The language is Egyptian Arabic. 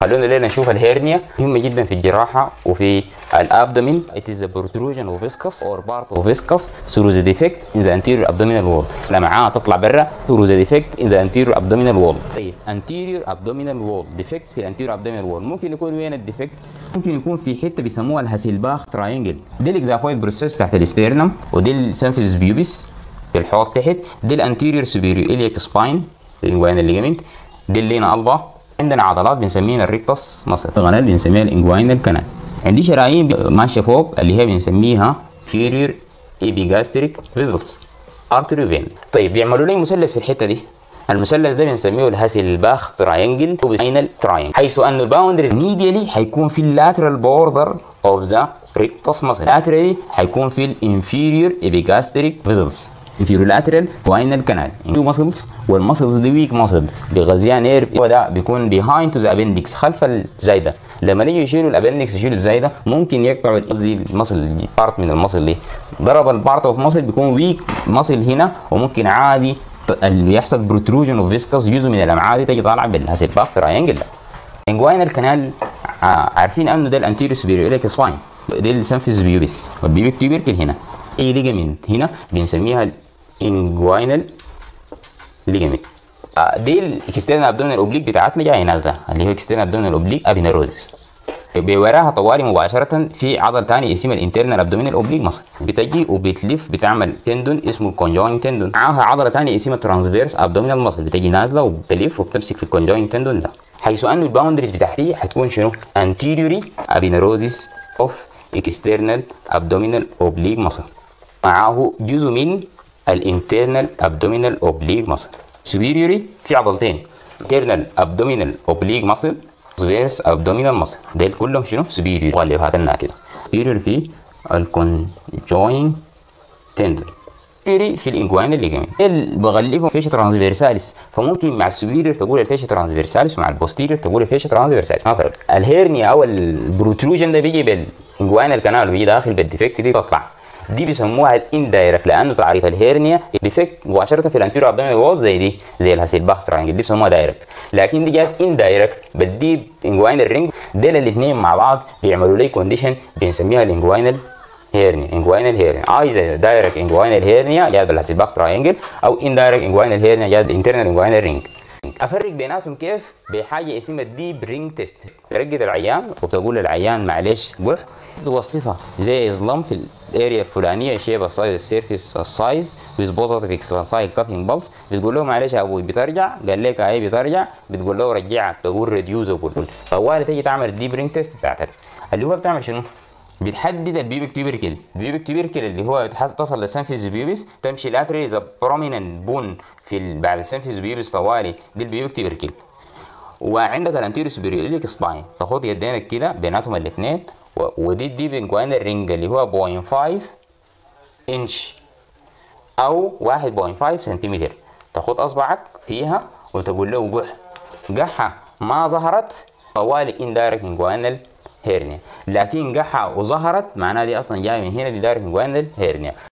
خلونا لينا نشوف الهيرنيا مهمة جدا في الجراحة وفي الابدومين it is a protrusion of viscous or part of viscous through the defect in the anterior abdominal wall لمعاها تطلع برا through the defect in the anterior abdominal wall طيب anterior abdominal wall defect في الانتيريور abdominal wall ممكن يكون وين الديفكت ممكن يكون في حته بيسموها الهاسيلباخ تراينجل دي الاكزافويد بروسيس بتاعت الاستيرنم ودي السنفيز بيوبس في الحوض تحت دي الانتيريور سوبيريور اليك سباين الانجوين الليجمنت دي اللينا البا عندنا عضلات بنسميها الريكتس مصر قناه بنسميها الانجوينال كانال عندي شرايين ماشيه فوق اللي هي بنسميها فيريور ايبيجاستريك فيزلز ارتري فين طيب بيعملوا لي مثلث في الحته دي المثلث ده بنسميه الهاسلباخ تراينجل وبينال تراينجل حيث انه الباوندريز ميديالي حيكون في اللاترال بوردر اوف ذا ريكتس ماسل لاترالي حيكون في الانفيريور ايبيجاستريك فيزلز inferior lateral وانال كانال تو ماسلز والماسلز دي ويك ماسل بغذيان اير هو ده بيكون behind to the appendix خلف الزايده لما نيجي يشيلوا الابندكس يشيلوا الزايده ممكن يقطعوا قصدي المصل بارت من المصل دي ضرب البارت اوف مصل بيكون ويك مصل هنا وممكن عادي اللي يحصل بروتروجن اوف فيسكس جزء من الامعاء دي تيجي طالعه بالهاسل باك تراينجل ده انجوينال كانال عارفين انه ده الانتيريو سبيريور اليك سباين دي السنفيز بيوبس والبيبك تيوبركل هنا اي ليجامنت هنا بنسميها الانجوينال ليجامنت دي الاكسترنال ابدومينال اوبليك بتاعتنا جايه نازله اللي هو اكسترنال ابدومينال اوبليك ابينيروزس بوراها طوالي مباشرة في عضل تاني اسمه الانترنال ابدومينال اوبليك مصر بتجي وبتلف بتعمل تندون اسمه الكونجوين تندون معاها عضلة تانية اسمها ترانسفيرس ابدومينال مصر بتجي نازلة وبتلف وبتمسك في الكونجوين تندون ده حيث انه الباوندريز بتاعتي حتكون شنو؟ anteriorly abinerosis of external abdominal oblique muscle معاه جزء من الانترنال ابدومينال اوبليك ماسل سوبيريوري في عضلتين internal abdominal oblique muscle transverse abdominal muscle ديل كلهم شنو سوبيريوري واللي هاتنا كده سوبيريوري في الكونجوين تندر سوبيريوري في الانجوين ليجامنت ديل بغلفهم فيش ترانسفيرساليس فممكن مع السوبيريور تقول الفيش ترانسفيرساليس ومع البوستيريور تقول الفيش ترانسفيرساليس ما فرق الهيرنيا او البروتروجن ده بيجي بالانجوين الكانال بيجي داخل بالديفكت دي تطلع دي بيسموها الاندايركت لانه تعريف الهيرنيا ديفكت مباشره في الانتيرو ابدومينال وول زي دي زي الهاسيلباخ ترانجل دي بيسموها دايركت لكن دي جات اندايركت بالديب انجوينال رينج ديل الاثنين مع بعض بيعملوا لي كونديشن بنسميها الانجوينال هيرنيا انجوينال هيرنيا اي زي دايركت انجوينال هيرنيا جات بالهاسيلباخ ترانجل او اندايركت انجوينال هيرنيا جات انترنال انجوينال رينج افرق بيناتهم كيف بحاجه اسمها الديب رينج تيست ترقد العيان وبتقول للعيان معلش قح توصفها زي ظلم في الاريا الفلانيه شيب السايز السيرفيس السايز ويز بوزيتيف اكسبانسايل كافينج بلس بتقول له معلش يا ابوي بترجع قال لك اي بترجع بتقول له رجعها بتقول ريديوزبل فوالي تيجي تعمل الديب رينج تيست بتاعتك اللي هو بتعمل شنو؟ بتحدد البيبك تيوبركل البيبك تيوبركل اللي هو تصل للسنفيز بيوبس تمشي لاتري اذا بروميننت بون في بعد السنفيز بيوبس طوالي دي البيبك تيوبركل وعندك الانتيريو سوبيريور اليك سباين تاخد يدينك كده بيناتهم الاثنين ودي الديب انكوين رينج اللي هو 0.5 انش او 1.5 سنتيمتر تاخد اصبعك فيها وتقول له قح قحة ما ظهرت طوالي اندايركت انكوينال هيرنيا لكن قحة وظهرت معناها دي اصلا جايه من هنا دي دايركت انكوينال هيرنيا